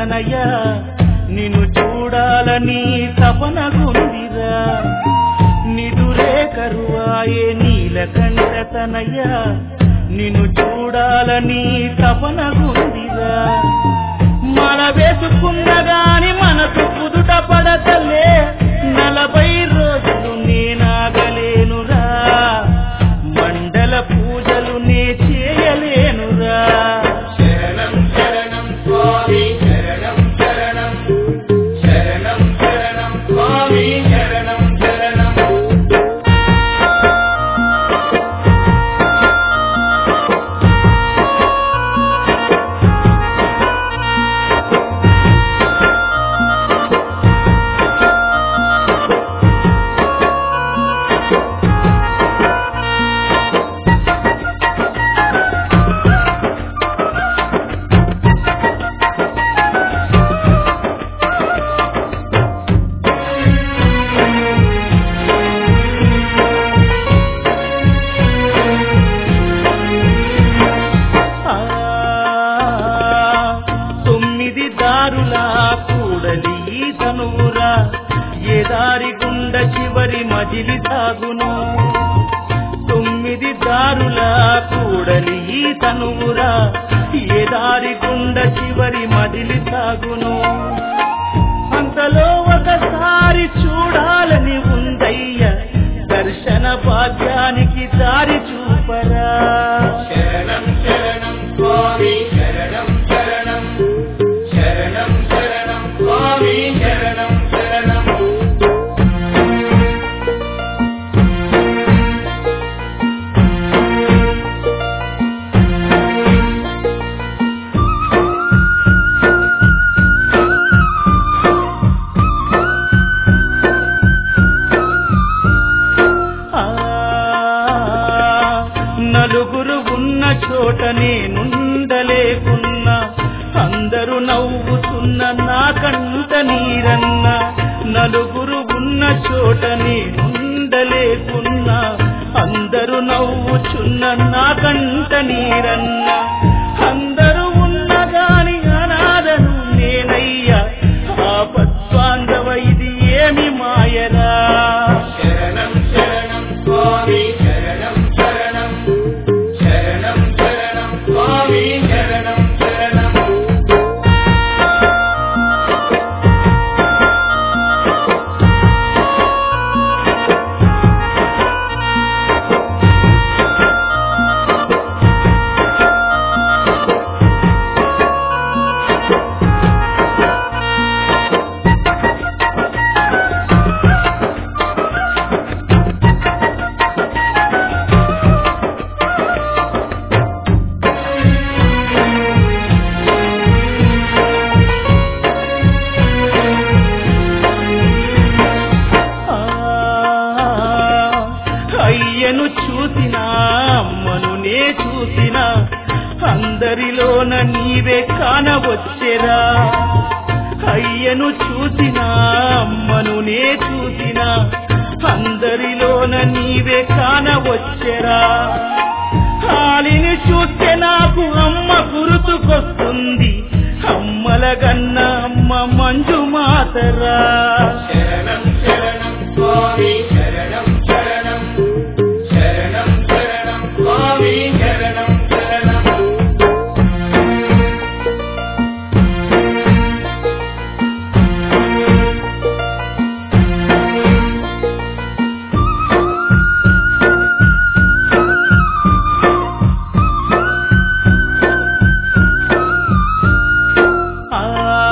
తనయ నిన్ను చూడాలని తపనగుందిరా నిదురే కరువాయే నీలకంఠ తనయ నిన్ను చూడాలని తపనగుందిరా మన వేసుకున్న గాని మనసు కుదుట పడతలే నలభై రోజులు నేనాగలేనురా మండల పూజలు నే చేయలేనురా శరణం శరణం స్వామి శరణం శరణం శరణం శరణం స్వామి శరణం శరణం ఆ, తొమ్మిది దారులా కూడలి ఈ తనువురా ఏ దారి గుండ చివరి మజిలి సాగును తొమ్మిది దారులా కూడలి ఈ తనువురా ఏ దారి గుండ చివరి మజిలి సాగును అంతలో ఒకసారి చూడాలని ఉందయ్య దర్శన భాగ్యానికి దారి చూపరా శరణం శరణం స్వామి శరణం శరణం శరణం శరణం స్వామి శరణం శరణం ఆ, నలుగురు ఉన్న చోట నేనుండలేకున్నా అందరూ నవ్వుతున్న నా కంట నీరన్న నలుగురు ఉన్న చోట నేనుండలేకున్నా అందరూ నవ్వుచున్న నా కంట నీరన్న అందరూ ఉన్న గాని అనాథను నేనయ్యా ఆపత్వాంగవ ఇది ఏమి మాయరా శరణం శరణం స్వామి శరణం శరణం శరణం శరణం స్వామి శరణం శరణం ఆ, అయ్యను చూసిన అమ్మను నే చూసిన అందరిలోన నీవే కానవచ్చెరా అయ్యను చూసిన అమ్మను నే చూసిన అందరిలోన నీవే కానవచ్చెరా హాలిని చూస్తే నాకు అమ్మ గుర్తుకొస్తుంది అమ్మల గన్న అమ్మ మంజు మాతరా శరణం శరణం స్వామి శరణం శరణం శరణం శరణం స్వామి శరణం శరణం ఆ,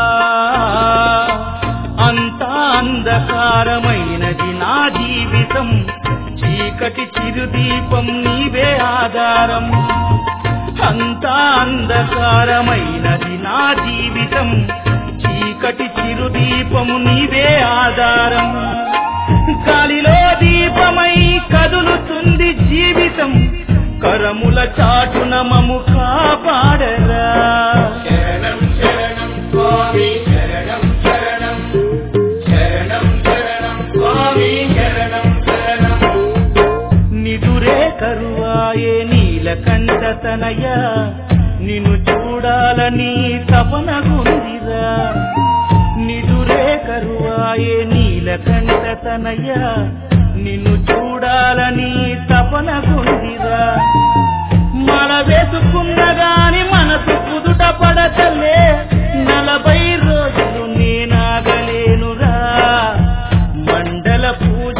అంతా అంధకారమైనది నా జీవితం చీకటి చిరుదీపం నీవే ఆధారం అంతా అంధకారమైనది నా జీవితం చీకటి చిరుదీపము నీవే ఆధారం గాలిలో దీపమై కదులుతుంది జీవితం కరముల చాటున మము కాపాడరా శరణం శరణం స్వామి శరణం శరణం శరణం శరణం స్వామి శరణం శరణం నిదురే కరువాయే నీలకంఠ తనయ నిన్ను చూడాలని చూడాలని తపన గుందిరా నిదురే కరువాయే నీలకంఠ తనయ నిన్ను చూడాలని తపన గుందిరా మల వేసుకున్న గాని మనసు కుదుట పడతలే నలభై రోజులు నేనాగలేనురా మండల పూజ